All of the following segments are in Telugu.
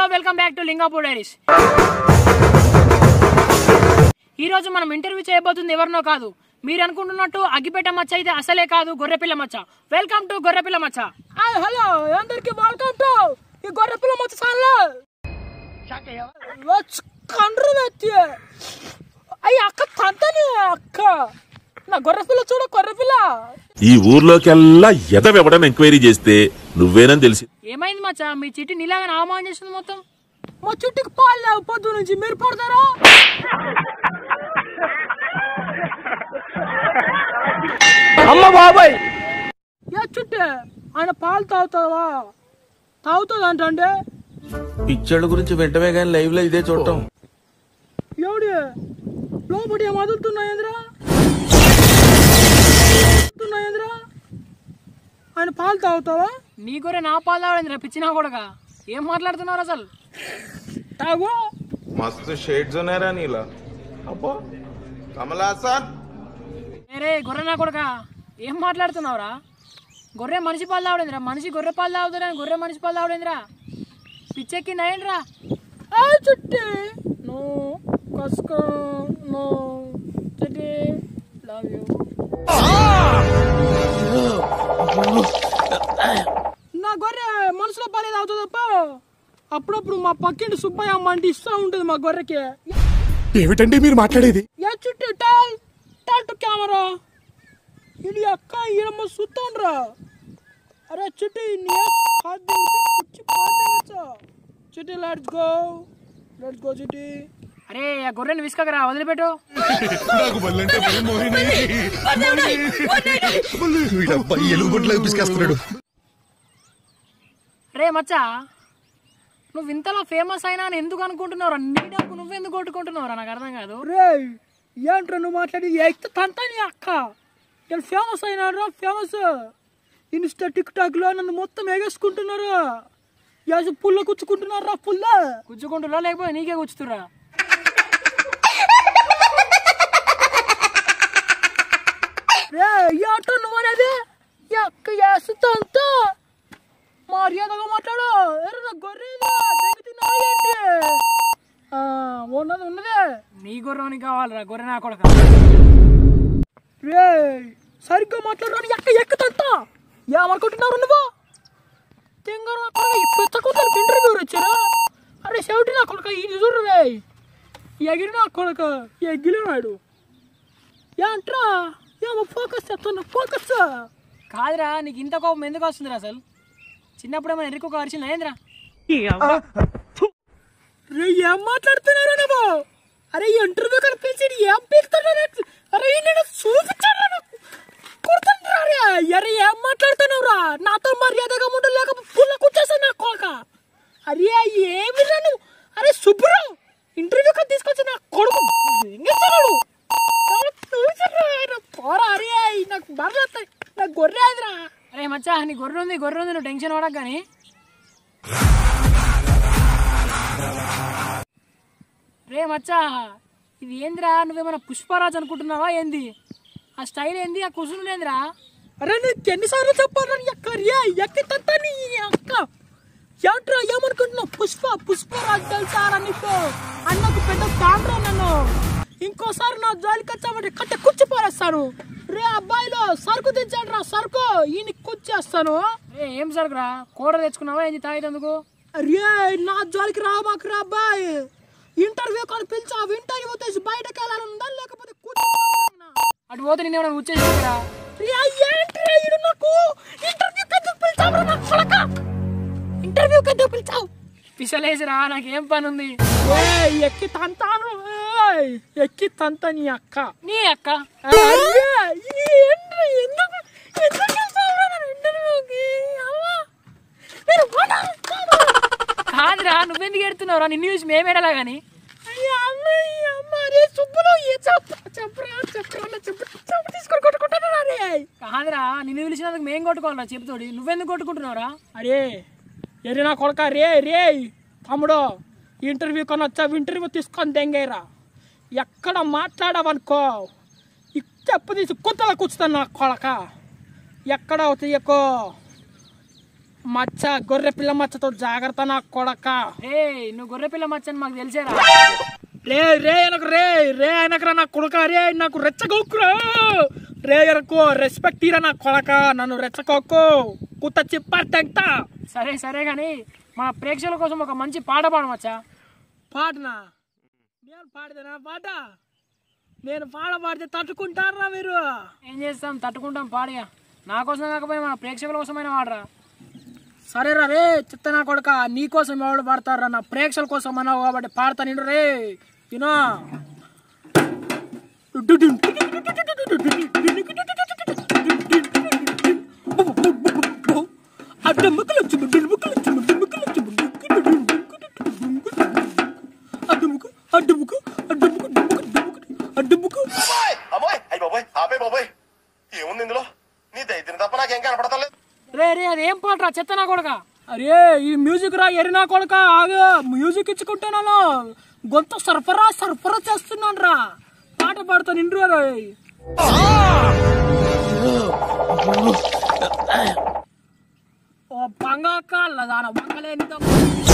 Hello welcome back to Lingapur diaries ఈ రోజు మనం ఇంటర్వ్యూ చేయబోతుంది ఎవరినో కాదు మీరు అనుకుంటున్నట్టు అగ్గిపెట్ట మచ్చ అయితే అసలే కాదు గొర్రెపిల్ల మచ్చ వెల్కమ్ టు గొర్రెపిల్ల మచ్చ హలో అందరికి వెల్కమ్ టు ఈ గొర్రె పిల్ల మొత్తం సార్లు కండ్రు వ్యక్తి అయ్యి అక్క తంతని అక్క నా గొర్రె పిల్ల చూడ గొర్రె పిల్ల ఈ ఊర్లోకెల్లా ఎదవెవడని ఎంక్వైరీ చేస్తే నువ్వేనని తెలిసి ఏమైంది మచ్చ మీ చిట్టి నీలాగా అవమానం చేస్తుంది మొత్తం మా చుట్టుకి పాలు లేవు పొద్దు నుంచి మీరు పడతారా అమ్మ బాబాయ్ ఏ చుట్టే ఆయన పాలు తాగుతావా తాగుతుంది అంటే పిచ్చోళ్ళ గురించి వెంటనే కానీ లైవ్ లో ఇదే చూడటం ఎవడి లోపడి ఏం వదులుతున్నాయేంద్రా వదులుతున్నాయేంద్రా ఆయన పాలు తాగుతావా నీ గొర్రె నా పాలు తావడేంద్రా పిచ్చినా కొడక ఏం మాట్లాడుతున్నారు అసలు తాగు मस्त शेड्स ఉన్నాయి రా నీలా అబ్బో కమల్ హాసన్ రే గొర్రె నా కొడక ఏం మాట్లాడుతున్నావురా గొర్రె మనిషి పాలు తావడేంద్రా మనిషి గొర్రె పాలు తాగుతారా గొర్రె మనిషి పాలు తావడేంద్రా పిచ్చెక్కింది అయ్యండ్రా ఏ చుట్టి నో కసుకో నో చుట్టి లవ్ యూ నా గొర్రె మనసులో పాలే తాగుతుందప్ప అప్పుడప్పుడు మా పక్కింటి సుబ్బయ్య అమ్మ అంటే ఇస్తూ ఉంటుంది మా గొర్రెకి ఏమిటండి మీరు మాట్లాడేది ఏ చుట్టి టాల్ టాల్ టు కెమెరా ఇది అక్క ఈయనమ్మ సుత్తాన్రా అరే చుట్టి నీ కాదు కుచ్చి పాదేగచ్చా చుట్టి లెట్స్ గో లెట్స్ గో చుట్టి అరే ఆ గొర్రెని విసుకరా వదిలిపెట్టు నాకు బల్లంటే భయం మోహిని. వీడబ్బా ఎలుగుబొట్లకు పిసికేస్తున్నాడు రే మచ్చా నువ్వు ఇంతలో ఫేమస్ అయినా అని ఎందుకు అనుకుంటున్నావురా నీ డబ్బు నువ్వెందుకు కొట్టుకుంటున్నావురా నాకు అర్థం కాదు రే ఏంట్రా నువ్వు మాట్లాడి ఎక్కి తంతాని అక్క నేను ఫేమస్ అయినారా ఫేమస్ ఇన్స్టా టిక్ టాక్ లో నన్ను మొత్తం ఎగేసుకుంటున్నారు యాజ పుల్ల కుచ్చుకుంటున్నారా పుల్ల గుచ్చుకుంటున్నా లేకపోతే నీకే గుచ్చుతురా రే ఏట నువ్వు అనేది ఈ అక్క వేస్తుంత మర్యాదగా మాట్లాడు ఎర్ర నా గొర్రెదా తిన్నావు ఏంటి ఆ, ఉన్నది ఉన్నదే నీ గొర్రెని కావాలరా గొర్రె నా కొడక రే సరిగ్గా మాట్లాడరాని ఎక్క ఎక్కుతంతా ఏమనుకుంటున్నారు నువ్వు తెంగారు నా కొడుకు ఈ పెద్ద కొడుకు ఇంటర్వ్యూ వచ్చారా అరే చెవిటి నా కొడుక ఇది చూడు రే ఎగిరి నా కొడుక ఎగిలినాడు ఏంట్రా ఏమో ఫోకస్ చేస్తున్నా ఫోకస్ కాదురా నీకు ఇంత కోపం ఎందుకు వస్తుందిరా అసలు చిన్నప్పుడు ఏమైనా ఎరుకు అరిచింది ఏంద్రా రే ఏం మాట్లాడుతున్నారు నువ్వు అరే ఇంటర్వ్యూ కనిపించి ఏం పీకుతున్నారు అరే నేను చూపించాను నాకు కొడుతుండ్రా రే అరే ఏం మాట్లాడుతున్నావురా నాతో మర్యాదగా ఉండు లేక పుల్ల కూర్చేసా నా కొడుక అరే ఏమి నువ్వు అరే శుభ్రం ఇంటర్వ్యూ కని తీసుకొచ్చి నా కొడుకు ఎంగేస్తున్నాడు పోరా అరే నాకు బర్రె నాకు గొర్రె అదిరా అరే మచ్చా నీ గొర్రె ఉంది గొర్రె ఉంది నువ్వు టెన్షన్ పడక కానీ రే మచ్చా ఇది ఏందిరా నువ్వేమైనా పుష్పరాజ్ అనుకుంటున్నావా ఏంది ఆ స్టైల్ ఏంది ఆ కుసులు ఏందిరా అరే నీకు ఎన్నిసార్లు చెప్పాను ఎక్క రియా ఎక్కి తంతా నీ అక్క ఏంట్రా ఏమనుకుంటున్నావు పుష్ప పుష్ప రాజు తెలుసారా నీకు అన్నకు పెద్ద తాండ్రా నన్ను ఇంకోసారి నా జోలికి వచ్చామంటే కట్ట కుచ్చి పారేస్తాను రే అబ్బాయిలో సరుకు తెచ్చాడు రా సరుకు ఈయన కుచ్చేస్తాను ఏ ఏం సరుకురా కూర తెచ్చుకున్నావా ఏంది తాగేటందుకు రే నా జోలికి రా మాకు రా అబ్బాయి ఇంటర్వ్యూ కానీ పిలిచావు ఇంటర్వ్యూ తెచ్చి బయటకు వెళ్ళాలనుందా లేకపోతే కుచ్చి పారేస్తానా? అటు పోతే నేను ఏమైనా వచ్చేసిరా రియా ఏంట్రా ఈడు నాకు ఇంటర్వ్యూ కద్దు పిలిచావు రా నా కొడక ఇంటర్వ్యూ కద్దు పిలిచావు పిసలేసిరా నాకేం పని ఉంది ఏయ్, ఎక్కి తంతాను ఏయ్, ఎక్కి తంత నీ అక్క నీ అక్క అయ్యా, ఈ ఏంట్రా, ఎందుకు ఎందుకు పిలిచావురా నన్ను ఇంటర్వ్యూకి? అవ్వా, నేను పోతాను. కాదురా నువ్వెందుకు ఎడుతున్నావురా నిన్ను చూసి మేమేడలా గాని అయ్యా, అమ్మ, ఈ అమ్మ, అరే సుబ్బులు, ఏ చెప్పు, చెప్పురా, చెప్పురా, చెప్పు, చెప్పు తీసుకొని కొట్టుకుంటాను రే. కాదురా నిన్ను పిలిచినందుకు మేం కొట్టుకోవాలరా చెప్తోడి నువ్వెందుకు కొట్టుకుంటున్నావురా అరే ఎరి నా కొడక రే రే తమ్ముడు ఇంటర్వ్యూ కొని వచ్చావు ఇంటర్వ్యూ తీసుకొని దెంగేరా ఎక్కడ మాట్లాడావనుకో ఈ చెప్పు తీసి కుత్తల కూర్చుతాను నా కొడక ఎక్కడ తీయకో మచ్చ గొర్రె పిల్ల మచ్చతో జాగ్రత్త నా కొడక రే నువ్వు గొర్రె పిల్ల మచ్చని మాకు తెలిసేరా రే రే ఎనకు రే రే ఎనకరా నా కొడక రే నాకు రెచ్చగోక్కురా రే ఎనకు రెస్పెక్ట్ ఇరా నా కొడక నన్ను రెచ్చగోక్కు కుత్త చెప్పారు తెంగతా సరే సరే కానీ మన ప్రేక్షకుల కోసం ఒక మంచి పాట పాడు మచ్చా పాటనా నేను పాడదేనా పాట నేను పాడ పాడితే తట్టుకుంటారా మీరు ఏం చేస్తాం తట్టుకుంటాం పాడిగా నా కోసం కాకపోయినా మన ప్రేక్షకుల కోసమైనా వాడరా సరేరా రే చిత్తనా కొడక నీ కోసం ఎవడు పాడతారా నా ప్రేక్షకుల కోసం అన్నావు కాబట్టి పాడతా నిండు రే వినో అడ్డముకు అడ్డముకు అడ్డముకు అడ్డముకు అమ్మోయ్ అయ్యి బాబోయ్ ఆపే బాబోయ్ ఏముంది ఇందులో నీ దైత్యం తప్ప నాకేం కనపడతలేదు రే రే అది ఏం పాటరా చెత్త నా కొడుక అరే ఈ మ్యూజిక్ రా ఎరినా కొడక ఆగు మ్యూజిక్ ఇచ్చుకుంటున్నాను గొంతు సరఫరా సరఫరా చేస్తున్నాను రా పాట పాడుతాను ఇండ్రు రా ఓ పంగాక దాన వంగలేని దొంగ.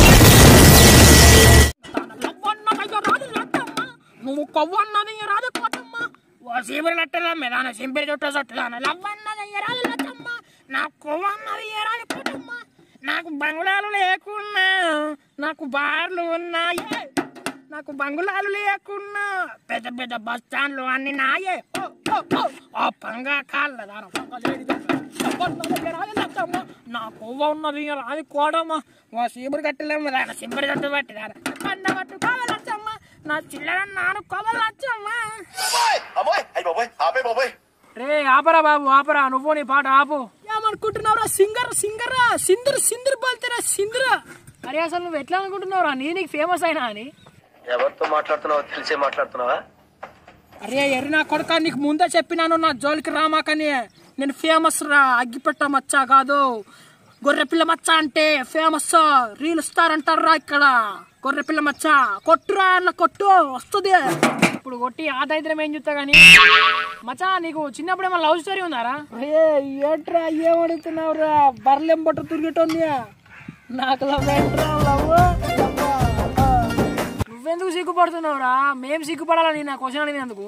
దాన లవ్వన్నదయ్య రాదు లట్టమ్మ. నువ్వు కొవ్వన్నది రాదు కోటమ్మ ఓ సీబరి లట్టలా మెదాన సింపిరి చుట్టూ చుట్టదాన లవ్వన్నదయ్య రాదు లట్టమ్మ నా కొవ్వన్నది రాదు కోటమ్మ నాకు బంగుళాలు లేకున్నా నాకు బార్లు ఉన్నాయి నాకు బంగుళాలు లేకున్నా పెద్ద పెద్ద బస్ స్టాండ్లు అన్ని నాయే ఓ, ఓ, ఓ. ఆ పంగా కాళ్ళ దాన పొంగలేని దొంగ. లవ్వన్నదయ్య రాదు లట్టమ్మ. నా కొవ్వ ఉన్నది రాదు కోడమ్మ ఓ సీబరి కట్టలేము దాన సింపిరి చుట్టూ పట్టి దాన పండ పట్టు కోవలచ్చమ్మ నా చిల్లర నాను కోవలచ్చమ్మ అమ్మోయ్ అమ్మోయ్ అయ్యి బాబోయ్ ఆపే బాబోయ్ రే ఆపరా బాబు ఆపరా నువ్వు నీ పాట ఆపు ఏమనుకుంటున్నావురా సింగర్ సింగరా సిందర్ సిందర్ బోల్తేరా సిందర్ అరే అసలు నువ్వు ఎట్లా అనుకుంటున్నావురా నీ నీకు ఫేమస్ అయినా అని ఎవరితో మాట్లాడుతున్నావో తెలిసే మాట్లాడుతున్నావా అరే ఎర్రి నా కొడుక నీకు ముందే చెప్పినాను నా జోలికి రామాకని నేను ఫేమస్ రా అగ్గిపెట్ట మచ్చ కాదు గొర్రె పిల్ల మచ్చ అంటే ఫేమస్ రీల్ స్టార్ అంటారా ఇక్కడ గొర్రె పిల్ల మచ్చ కొట్టురా అన్న కొట్టు వస్తుంది ఇప్పుడు కొట్టి ఆ దరిద్రం ఏం చూస్తా కానీ మచ్చా నీకు చిన్నప్పుడు ఏమన్నా లవ్ స్టోరీ ఉందారా రే ఏంట్రా ఏమడుగుతున్నావురా బర్లెం బట్ట తిరిగేటోంది నాకు లవ్ ఏంట్రా లవ్ నువ్వెందుకు సిగ్గుపడుతున్నావురా మేం సిగ్గుపడాలని నా క్వశ్చన్ అడిగినందుకు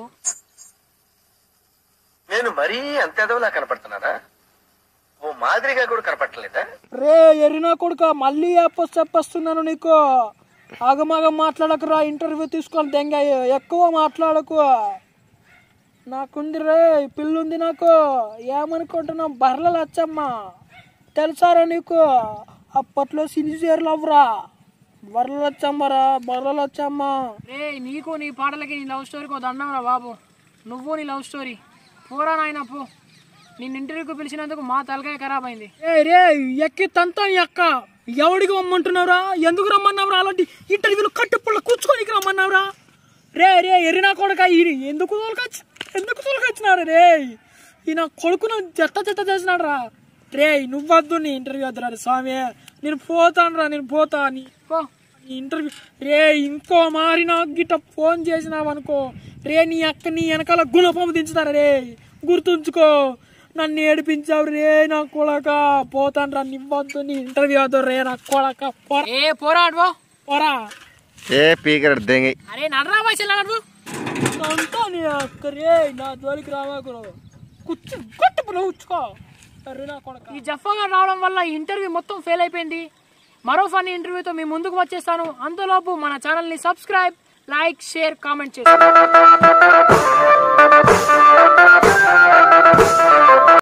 నేను మరీ అంత ఎదవలా కనపడుతున్నానా ఓ మాదిరిగా కూడా కనపడలేదా రే ఎరినా కొడుక మళ్ళీ చెప్పొచ్చు చెప్పేస్తున్నాను నీకు ఆగమాగం మాట్లాడకురా ఇంటర్వ్యూ తీసుకొని దెంగ ఎక్కువ మాట్లాడకు నాకుంది రే పిల్లుంది నాకు ఏమనుకుంటున్నావు బర్రెలు వచ్చమ్మా తెలుసారా నీకు అప్పట్లో సిన్సియర్ లవ్రా బర్రెలు వచ్చమ్మరా బర్రెలు వచ్చమ్మా రే నీకు నీ పాటలకి నీ లవ్ స్టోరీకి ఒక దండం రా బాబు నువ్వు నీ లవ్ స్టోరీ పోరా నాయన పో నిన్ను ఇంటర్వ్యూకి పిలిచినందుకు మా తలకాయ ఖరాబ్ అయింది ఏ రే ఎక్కి తంతా ఎక్క ఎవడికి రమ్మంటున్నావురా ఎందుకు రమ్మన్నావురా అలాంటి ఇంటర్వ్యూలు కట్టుపుల్ల కూర్చోనికి రమ్మన్నావురా రే రే ఎరినా కొడుక ఈ ఎందుకు తోలుకొచ్చి ఎందుకు తోలుకొచ్చినాడు రే ఈ నా కొడుకును చెత్త చెత్త చేసినాడు రా రే నువ్వద్దు నీ ఇంటర్వ్యూ వద్దురా రే స్వామి నేను పోతాను రా నేను పోతా నీ పో నీ ఇంటర్వ్యూ రే ఇంకో మారి నాకు గిట్ట ఫోన్ చేసినావనుకో రే నీ అక్క నీ వెనకాల గుణపం దించుతారా రే గుర్తుంచుకో నన్ను ఏడిపించావు రే నా కొడక పోతాను రా నివ్వద్దు నీ ఇంటర్వ్యూ వద్దు రే నా కొడక పోరా ఏ పోరా అడ్వో పోరా ఏ పీకర్ దెంగి అరే నడరా వయసు నడువు అంతా నీ అక్క రే నా జోలికి రావాకు కూర్చు కొట్టు ఉచ్చుకో అరే నా కొడక ఈ జఫాగా రావడం వల్ల ఈ ఇంటర్వ్యూ మొత్తం ఫెయిల్ అయిపోయింది మరో ఫన్నీ ఇంటర్వ్యూతో మీ ముందుకు వచ్చేస్తాను అంతలోపు మన ఛానల్ని సబ్స్క్రైబ్ లైక్ షేర్ కామెంట్ చేస్తాను